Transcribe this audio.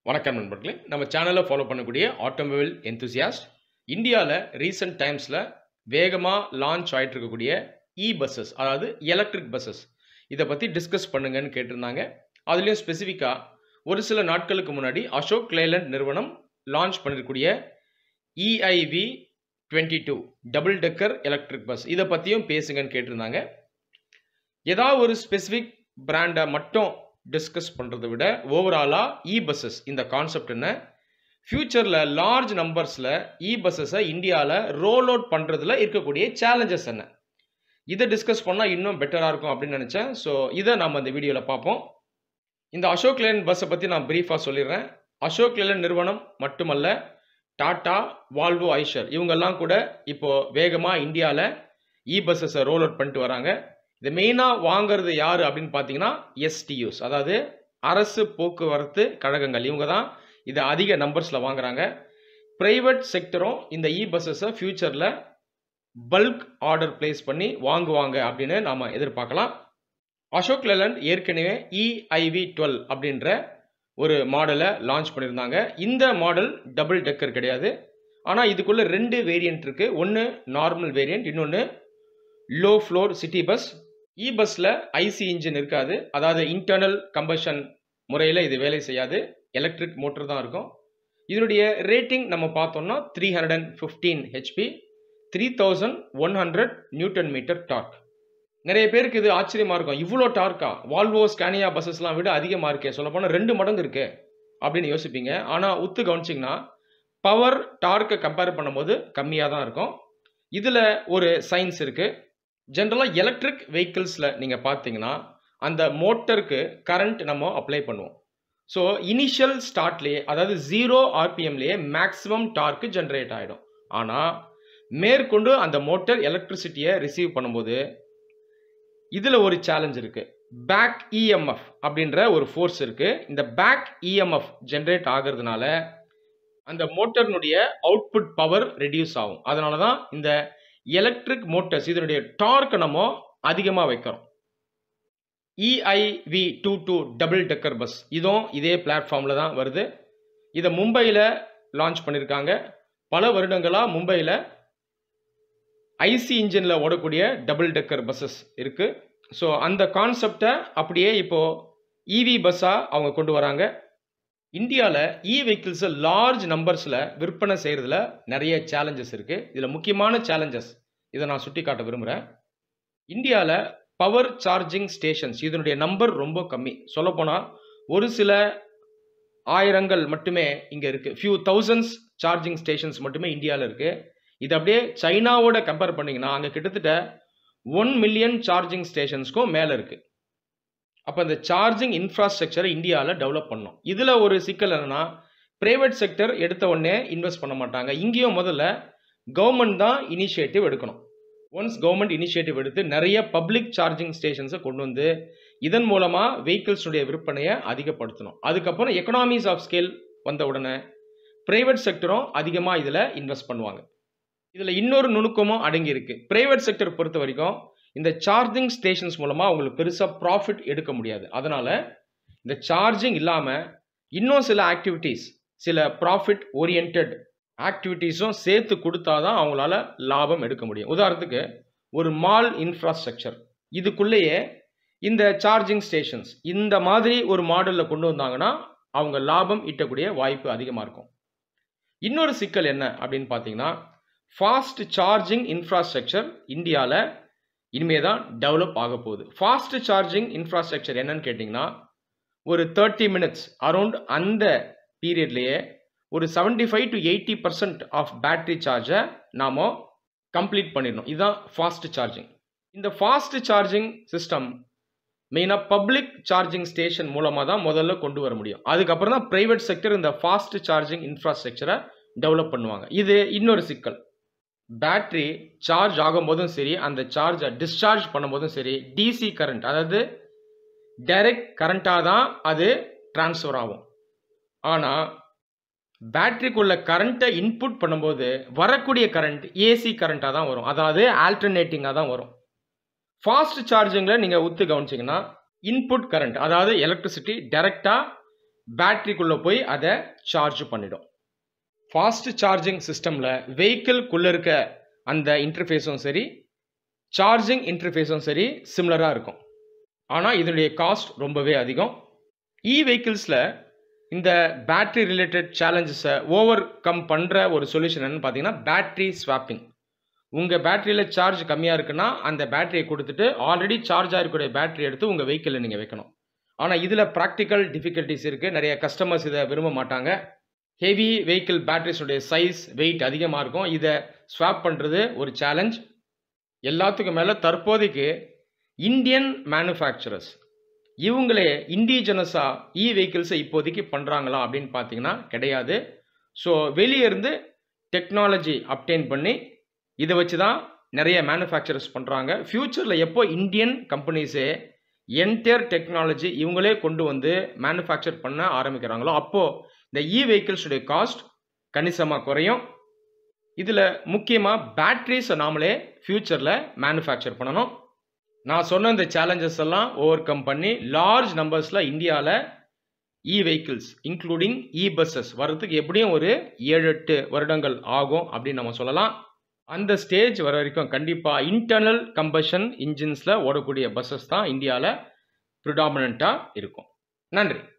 வணக்கம் நண்பர்களே நம்ம சேனலை ஃபாலோ பண்ணக்கூடிய ஆட்டோமொபைல் எந்தூசியாஸ்ட் இந்தியாவில் ரீசெண்ட் டைம்ஸில் வேகமாக லான்ச் ஆகிட்டு இருக்கக்கூடிய இ பஸ்ஸஸ் அதாவது எலக்ட்ரிக் பஸ்ஸஸ் இதை பற்றி டிஸ்கஸ் பண்ணுங்கன்னு கேட்டிருந்தாங்க அதுலேயும் ஸ்பெசிஃபிக்காக ஒரு சில நாட்களுக்கு முன்னாடி அசோக் லேலண்ட் நிறுவனம் லான்ச் பண்ணிருக்கக்கூடிய EiV twenty two double decker electric bus இதை பற்றியும் பேசுங்கன்னு கேட்டிருந்தாங்க ஏதாவது ஒரு ஸ்பெசிஃபிக் பிராண்டை மட்டும் டிஸ்கஸ் பண்ணுறதை விட ஓவராலாக இ பஸ்ஸஸ் இந்த கான்செப்ட் என்ன ஃப்யூச்சரில் லார்ஜ் நம்பர்ஸில் இ பஸ்ஸஸை இந்தியாவில் ரோல் அவுட் பண்ணுறதுல இருக்கக்கூடிய சேலஞ்சஸ் என்ன இதை டிஸ்கஸ் பண்ணால் இன்னும் பெட்டராக இருக்கும் அப்படின்னு நினச்சேன் ஸோ இதை நம்ம இந்த வீடியோவில் பார்ப்போம் இந்த அசோக் லேலண்ட் பஸ்ஸை பற்றி நான் ப்ரீஃபாக சொல்லிடுறேன் அசோக் லேலண்ட் நிறுவனம் மட்டுமல்ல டாடா வால்வோ ஐஷர் இவங்கெல்லாம் கூட இப்போது வேகமாக இந்தியாவில் இ பஸ்ஸஸை ரோல் அவுட் பண்ணிட்டு வராங்க இது மெயினாக வாங்குறது யார் அப்படின்னு பார்த்தீங்கன்னா எஸ்டியூஸ் அதாவது அரசு போக்குவரத்து கழகங்கள் இவங்க தான் இதை அதிக நம்பர்ஸில் வாங்குறாங்க ப்ரைவேட் செக்டரும் இந்த இ பஸ்ஸஸை ஃப்யூச்சரில் பல்க் ஆர்டர் பிளேஸ் பண்ணி வாங்குவாங்க அப்படின்னு நாம் எதிர்பார்க்கலாம் அசோக் லேலண்ட் ஏற்கனவே இஐவி டுவெல் அப்படின்ற ஒரு மாடலை லான்ச் பண்ணியிருந்தாங்க இந்த மாடல் டபுள் டெக்கர் கிடையாது ஆனால் இதுக்குள்ளே ரெண்டு வேரியண்ட் இருக்குது ஒன்று நார்மல் வேரியண்ட் இன்னொன்று low floor city bus E பஸ்ஸில் ஐசி இன்ஜின் இருக்காது அதாவது இன்டர்னல் கம்பஷன் முறையில் இது வேலை செய்யாது எலக்ட்ரிக் மோட்டர் தான் இருக்கும் இதனுடைய ரேட்டிங் நம்ம பார்த்தோம்னா three hundred and fifteen HP three thousand one hundred newton metre torque நிறைய பேருக்கு இது ஆச்சரியமாக இருக்கும் இவ்வளோ டார்க்கா வால்வோ ஸ்கேனியா பஸ்ஸஸ்லாம் விட அதிகமாக இருக்கே சொல்லப்போனால் ரெண்டு மடங்கு இருக்கு அப்படின்னு யோசிப்பீங்க ஆனால் உத்து கவனிச்சிங்கன்னா பவர் டார்க்கை கம்பேர் பண்ணும்போது கம்மியாக தான் இருக்கும் இதில் ஒரு சயின்ஸ் இருக்குது ஜென்ரலாக எலக்ட்ரிக் வெஹிக்கிள்ஸில் நீங்கள் பார்த்தீங்கன்னா அந்த மோட்டருக்கு கரண்ட் நம்ம அப்ளை பண்ணுவோம் ஸோ இனிஷியல் ஸ்டார்ட்லேயே அதாவது ஜீரோ ஆர்பிஎம்லேயே மேக்ஸிமம் டார்க்கு ஜென்ரேட் ஆகிடும் ஆனால் மேற்கொண்டு அந்த மோட்டர் எலக்ட்ரிசிட்டியை ரிசீவ் பண்ணும்போது இதில் ஒரு சேலஞ்ச் இருக்குது பேக் இஎம்எஃப் அப்படின்ற ஒரு ஃபோர்ஸ் இருக்குது இந்த பேக் இஎம்எஃப் ஜென்ரேட் ஆகிறதுனால அந்த மோட்டர்னுடைய அவுட்புட் பவர் ரெடியூஸ் ஆகும் அதனால தான் இந்த எலக்ட்ரிக் மோட்டர்ஸ் இதனுடைய டார்க்கை நம்ம அதிகமாக வைக்கிறோம் EiV two two double decker bus இதுவும் இதே பிளாட்ஃபார்மில் தான் வருது இதை மும்பையில் லான்ச் பண்ணியிருக்காங்க பல வருடங்களாக மும்பையில் ஐசி இன்ஜினில் ஓடக்கூடிய டபுள் டெக்கர் பஸ்ஸஸ் இருக்குது ஸோ அந்த கான்செப்டை அப்படியே இப்போது இவி பஸ்ஸாக அவங்க கொண்டு வராங்க இந்தியாவில் இ வெஹிக்கிள்ஸை லார்ஜ் நம்பர்ஸில் விற்பனை செய்கிறதுல நிறைய சேலஞ்சஸ் இருக்குது இதில் முக்கியமான சேலஞ்சஸ் இதை நான் சுட்டி காட்ட விரும்புகிறேன் இந்தியாவில் பவர் சார்ஜிங் ஸ்டேஷன்ஸ் இதனுடைய நம்பர் ரொம்ப கம்மி சொல்லப்போனால் ஒரு சில ஆயிரங்கள் மட்டுமே இங்கே இருக்குது ஃபியூ தௌசண்ட்ஸ் சார்ஜிங் ஸ்டேஷன்ஸ் மட்டுமே இந்தியாவில் இருக்குது இது அப்படியே சைனாவோட கம்பேர் பண்ணிங்கன்னா அங்கே கிட்டத்தட்ட ஒன் மில்லியன் சார்ஜிங் ஸ்டேஷன்ஸ்க்கும் மேலே இருக்குது அப்போ இந்த சார்ஜிங் இன்ஃப்ராஸ்ட்ரக்சரை இந்தியாவில் டெவலப் பண்ணோம் இதில் ஒரு சிக்கல் என்னென்னா ப்ரைவேட் செக்டர் எடுத்த உடனே இன்வெஸ்ட் பண்ண மாட்டாங்க இங்கேயும் முதல்ல கவர்மெண்ட் தான் இனிஷியேட்டிவ் எடுக்கணும் ஒன்ஸ் கவர்மெண்ட் இனிஷியேட்டிவ் எடுத்து நிறைய பப்ளிக் சார்ஜிங் ஸ்டேஷன்ஸை கொண்டு வந்து இதன் மூலமாக வெஹிக்கிள்ஸுடைய விற்பனையை அதிகப்படுத்தணும் அதுக்கப்புறம் எக்கனாமிஸ் ஆஃப் ஸ்கேல் வந்த உடனே ப்ரைவேட் செக்டரும் அதிகமாக இதில் இன்வெஸ்ட் பண்ணுவாங்க இதில் இன்னொரு நுணுக்கமும் அடங்கி இருக்கு ப்ரைவேட் செக்டர் பொறுத்த வரைக்கும் இந்த சார்ஜிங் ஸ்டேஷன்ஸ் மூலமாக அவங்களுக்கு பெருசாக ப்ராஃபிட் எடுக்க முடியாது அதனால் இந்த சார்ஜிங் இல்லாமல் இன்னும் சில ஆக்டிவிட்டீஸ் சில ப்ராஃபிட் ஓரியன்ட் ஆக்டிவிட்டீஸும் சேர்த்து கொடுத்தா தான் அவங்களால லாபம் எடுக்க முடியும் உதாரணத்துக்கு ஒரு மால் இன்ஃப்ராஸ்ட்ரக்சர் இதுக்குள்ளேயே இந்த சார்ஜிங் ஸ்டேஷன்ஸ் இந்த மாதிரி ஒரு மாடலில் கொண்டு வந்தாங்கன்னா அவங்க லாபம் ஈட்டக்கூடிய வாய்ப்பு அதிகமாக இருக்கும் இன்னொரு சிக்கல் என்ன அப்படின்னு பார்த்தீங்கன்னா ஃபாஸ்ட் சார்ஜிங் இன்ஃப்ராஸ்ட்ரக்சர் இந்தியாவில் இனிமே தான் டெவலப் ஆக போகுது ஃபாஸ்ட் சார்ஜிங் இன்ஃப்ராஸ்ட்ரக்சர் என்னன்னு கேட்டிங்கன்னா ஒரு தேர்ட்டி மினிட்ஸ் அரௌண்ட் அந்த பீரியட்லேயே ஒரு seventy five to eighty percent of battery சார்ஜை நாம் கம்ப்ளீட் பண்ணிடணும் இதுதான் ஃபாஸ்ட் சார்ஜிங் இந்த ஃபாஸ்ட் சார்ஜிங் சிஸ்டம் மெயினாக பப்ளிக் சார்ஜிங் ஸ்டேஷன் மூலமாக தான் முதல்ல கொண்டு வர முடியும் அதுக்கப்புறம் தான் ப்ரைவேட் செக்டர் இந்த ஃபாஸ்ட் சார்ஜிங் இன்ஃப்ராஸ்ட்ரக்சரை டெவலப் பண்ணுவாங்க இது இன்னொரு சிக்கல் பேட்ரி சார்ஜ் ஆகும்போதும் சரி அந்த சார்ஜை டிஸ்சார்ஜ் பண்ணும்போதும் சரி டிசி கரண்ட் அதாவது டைரக்ட் கரண்ட்டாக தான் அது டிரான்ஸ்ஃபர் ஆகும் ஆனால் பேட்டரிக்குள்ள கரண்ட்டை இன்புட் பண்ணும்போது வரக்கூடிய கரண்ட் ஏசி கரண்ட்டாக தான் வரும் அதாவது ஆல்டர்னேட்டிங்காக தான் வரும் ஃபாஸ்ட் சார்ஜிங்கில் நீங்கள் உத்து கவனிச்சிங்கன்னா இன்புட் கரண்ட் அதாவது எலக்ட்ரிசிட்டி டைரெக்டாக பேட்டரிக்குள்ளே போய் அதை சார்ஜ் பண்ணிடும் ஃபாஸ்ட் சார்ஜிங் சிஸ்டமில் வெஹிக்கிள்குள்ளே இருக்க அந்த இன்டர்ஃபேஸும் சரி சார்ஜிங் இன்டர்ஃபேஸும் சரி சிமிலராக இருக்கும் ஆனால் இதனுடைய காஸ்ட் ரொம்பவே அதிகம் இ வெஹிக்கிள்ஸில் இந்த பேட்ரி ரிலேட்டட் சேலஞ்சஸை ஓவர் கம் பண்ணுற ஒரு சொல்யூஷன் என்னன்னு பார்த்தீங்கன்னா பேட்ரி ஸ்வாப்பிங் உங்கள் பேட்டரியில் சார்ஜ் கம்மியாக இருக்குன்னா அந்த பேட்டரியை கொடுத்துட்டு ஆல்ரெடி சார்ஜ் ஆகிருக்கக்கூடிய பேட்டரி எடுத்து உங்கள் வெஹிக்கிளில் நீங்கள் வைக்கணும் ஆனால் இதில் ப்ராக்டிக்கல் டிஃபிகல்ட்டிஸ் இருக்குது நிறைய கஸ்டமர்ஸ் இதை விரும்ப மாட்டாங்க ஹெவி வெஹிக்கிள் பேட்டரிஸுடைய சைஸ் வெயிட் அதிகமாக இருக்கும் இதை ஸ்வாப் பண்ணுறது ஒரு சேலஞ்ச் எல்லாத்துக்கும் மேலே தற்போதைக்கு இந்தியன் மேனுஃபேக்சரர்ஸ் இவங்களே இண்டிஜினஸாக இ வெஹிக்கிள்ஸை இப்போதைக்கு பண்ணுறாங்களா அப்படின்னு பார்த்தீங்கன்னா கிடையாது ஸோ வெளியே இருந்து டெக்னாலஜி அப்டெயின் பண்ணி இதை வச்சு தான் நிறைய மேனுஃபேக்சரர்ஸ் பண்ணுறாங்க ஃப்யூச்சரில் எப்போ இந்தியன் கம்பெனிஸே என்டையர் டெக்னாலஜி இவங்களே கொண்டு வந்து மேனுஃபேக்சர் பண்ண ஆரம்பிக்கிறாங்களோ அப்போது இந்த இ வெஹிக்கிள்ஸுடைய காஸ்ட் கணிசமாக குறையும் இதில் முக்கியமாக பேட்ரிஸை நாமளே ஃப்யூச்சரில் மேனுஃபேக்சர் பண்ணணும் நான் சொன்ன இந்த சேலஞ்சஸ் எல்லாம் ஓவர் கம் பண்ணி லார்ஜ் நம்பர்ஸில் இந்தியாவில் e vehicles including e buses வர்றதுக்கு எப்படியும் ஒரு ஏழு எட்டு வருடங்கள் ஆகும் அப்படின்னு நம்ம சொல்லலாம் அந்த ஸ்டேஜ் வர வரைக்கும் கண்டிப்பாக இன்டர்னல் கம்பஷன் இன்ஜின்ஸில் ஓடக்கூடிய பஸ்ஸஸ் தான் இந்தியாவில் ப்ரிடாமினண்ட்டாக இருக்கும் நன்றி